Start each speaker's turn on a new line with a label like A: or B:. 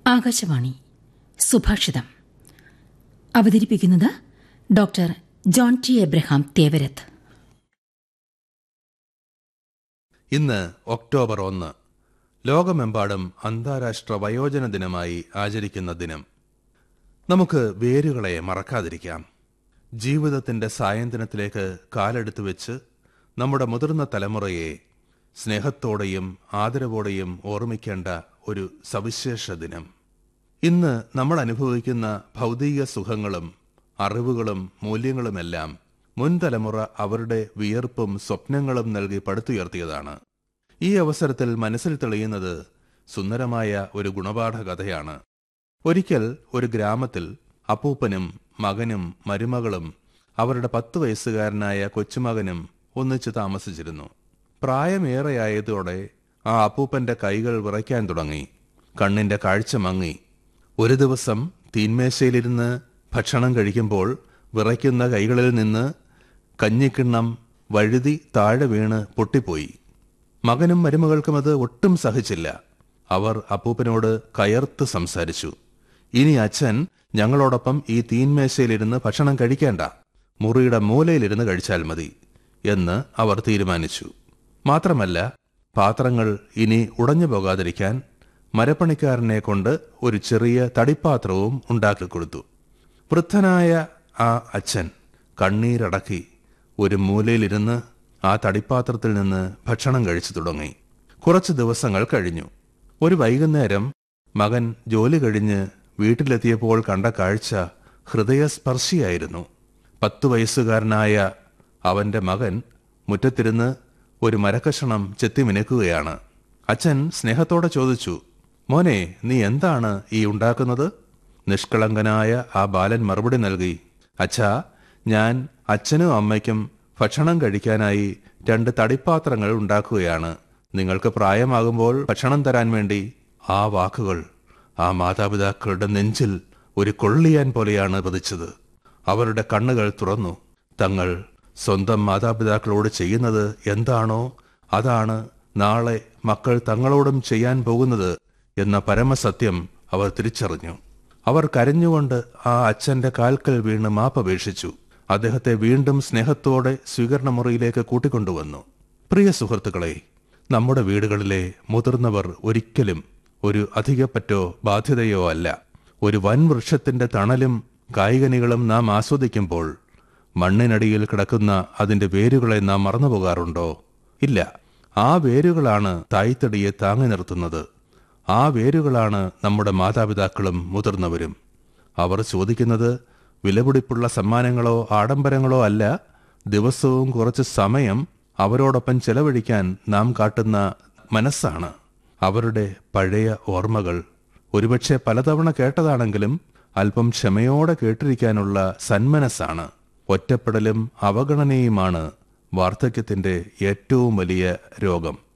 A: ആകാശവാണി സുഭാഷിതം അവതരിപ്പിക്കുന്നത് doctor John T Abraham Thevarath
B: ഇന്ന് ഒക്ടോബർ ഒന്ന് ലോകമെമ്പാടും അന്താരാഷ്ട്ര വയോജന ദിനമായി ആചരിക്കുന്ന ദിനം നമുക്ക് വേരുകളെ മറക്കാതിരിക്കാം ജീവിതത്തിന്റെ സായന്തനത്തിലേക്ക് കാലെടുത്തു വെച്ച് നമ്മുടെ മുതിർന്ന തലമുറയെ സ്നേഹത്തോടെയും ആദരവോടെയും ഓർമ്മിക്കേണ്ട ഒരു സവിശേഷ ദിനം ഇന്ന് നമ്മൾ അനുഭവിക്കുന്ന ഭൗതിക സുഖങ്ങളും അറിവുകളും മൂല്യങ്ങളുമെല്ലാം മുൻ തലമുറ അവരുടെ വിയർപ്പും സ്വപ്നങ്ങളും നൽകി പടുത്തുയർത്തിയതാണ് ഈ അവസരത്തിൽ മനസ്സിൽ തെളിയുന്നത് സുന്ദരമായ ഒരു ഗുണപാഠ കഥയാണ് ഒരിക്കൽ ഒരു ഗ്രാമത്തിൽ അപ്പൂപ്പനും മകനും മരുമകളും അവരുടെ പത്ത് വയസ്സുകാരനായ കൊച്ചുമകനും ഒന്നിച്ച് താമസിച്ചിരുന്നു പ്രായമേറെയായതോടെ ആ അപ്പൂപ്പന്റെ കൈകൾ വിറയ്ക്കാൻ തുടങ്ങി കണ്ണിന്റെ കാഴ്ച മങ്ങി ഒരു ദിവസം തീന്മേശയിലിരുന്ന് ഭക്ഷണം കഴിക്കുമ്പോൾ വിറയ്ക്കുന്ന കൈകളിൽ നിന്ന് കഞ്ഞിക്കിണ്ണം വഴുതി താഴെ വീണ് പൊട്ടിപ്പോയി മകനും മരുമകൾക്കും അത് ഒട്ടും സഹിച്ചില്ല അവർ അപ്പൂപ്പനോട് കയർത്ത് സംസാരിച്ചു ഇനി അച്ഛൻ ഞങ്ങളോടൊപ്പം ഈ തീന്മേശയിലിരുന്ന് ഭക്ഷണം കഴിക്കേണ്ട മുറിയുടെ മൂലയിലിരുന്ന് കഴിച്ചാൽ മതി എന്ന് അവർ തീരുമാനിച്ചു മാത്രമല്ല പാത്രങ്ങൾ ഇനി ഉടഞ്ഞു പോകാതിരിക്കാൻ മരപ്പണിക്കാരനെ കൊണ്ട് ഒരു ചെറിയ തടിപ്പാത്രവും ഉണ്ടാക്കി കൊടുത്തു വൃദ്ധനായ ആ അച്ഛൻ കണ്ണീരടക്കി ഒരു മൂലയിലിരുന്ന് ആ തടിപ്പാത്രത്തിൽ നിന്ന് ഭക്ഷണം കഴിച്ചു തുടങ്ങി കുറച്ച് ദിവസങ്ങൾ കഴിഞ്ഞു ഒരു വൈകുന്നേരം മകൻ ജോലി കഴിഞ്ഞ് വീട്ടിലെത്തിയപ്പോൾ കണ്ട കാഴ്ച ഹൃദയസ്പർശിയായിരുന്നു പത്തു വയസ്സുകാരനായ അവന്റെ മകൻ മുറ്റത്തിരുന്ന് ഒരു മരക്കഷണം ചെത്തിമിനുക്കുകയാണ് അച്ഛൻ സ്നേഹത്തോടെ ചോദിച്ചു മോനെ നീ എന്താണ് ഈ ഉണ്ടാക്കുന്നത് നിഷ്കളങ്കനായ ആ ബാലൻ മറുപടി നൽകി അച്ഛാ ഞാൻ അച്ഛനും അമ്മയ്ക്കും ഭക്ഷണം കഴിക്കാനായി രണ്ട് തടിപ്പാത്രങ്ങൾ ഉണ്ടാക്കുകയാണ് നിങ്ങൾക്ക് പ്രായമാകുമ്പോൾ ഭക്ഷണം തരാൻ വേണ്ടി ആ വാക്കുകൾ ആ മാതാപിതാക്കളുടെ നെഞ്ചിൽ ഒരു കൊള്ളിയാൻ പോലെയാണ് പതിച്ചത് അവരുടെ കണ്ണുകൾ തുറന്നു തങ്ങൾ സ്വന്തം മാതാപിതാക്കളോട് ചെയ്യുന്നത് എന്താണോ അതാണ് നാളെ മക്കൾ തങ്ങളോടും ചെയ്യാൻ പോകുന്നത് എന്ന പരമസത്യം അവർ തിരിച്ചറിഞ്ഞു അവർ കരഞ്ഞുകൊണ്ട് ആ അച്ഛന്റെ കാൽക്കൽ വീണ് മാപ്പപേക്ഷിച്ചു അദ്ദേഹത്തെ വീണ്ടും സ്നേഹത്തോടെ സ്വീകരണ മുറിയിലേക്ക് കൂട്ടിക്കൊണ്ടുവന്നു പ്രിയ സുഹൃത്തുക്കളെ നമ്മുടെ വീടുകളിലെ മുതിർന്നവർ ഒരിക്കലും ഒരു അധികപ്പറ്റോ ബാധ്യതയോ അല്ല ഒരു വൻ വൃക്ഷത്തിന്റെ തണലും കായികനികളും നാം ആസ്വദിക്കുമ്പോൾ മണ്ണിനടിയിൽ കിടക്കുന്ന അതിന്റെ വേരുകളെ നാം മറന്നുപോകാറുണ്ടോ ഇല്ല ആ വേരുകളാണ് തായ്തടിയെ താങ്ങി നിർത്തുന്നത് ആ വേരുകളാണ് നമ്മുടെ മാതാപിതാക്കളും മുതിർന്നവരും അവർ ചോദിക്കുന്നത് വിലപിടിപ്പുള്ള സമ്മാനങ്ങളോ ആഡംബരങ്ങളോ അല്ല ദിവസവും കുറച്ച് സമയം അവരോടൊപ്പം ചെലവഴിക്കാൻ നാം കാട്ടുന്ന മനസ്സാണ് അവരുടെ പഴയ ഓർമ്മകൾ ഒരുപക്ഷെ പലതവണ കേട്ടതാണെങ്കിലും അല്പം ക്ഷമയോടെ കേട്ടിരിക്കാനുള്ള സന്മനസ്സാണ് ഒറ്റപ്പെടലും അവഗണനയുമാണ് വാർദ്ധക്യത്തിന്റെ ഏറ്റവും വലിയ രോഗം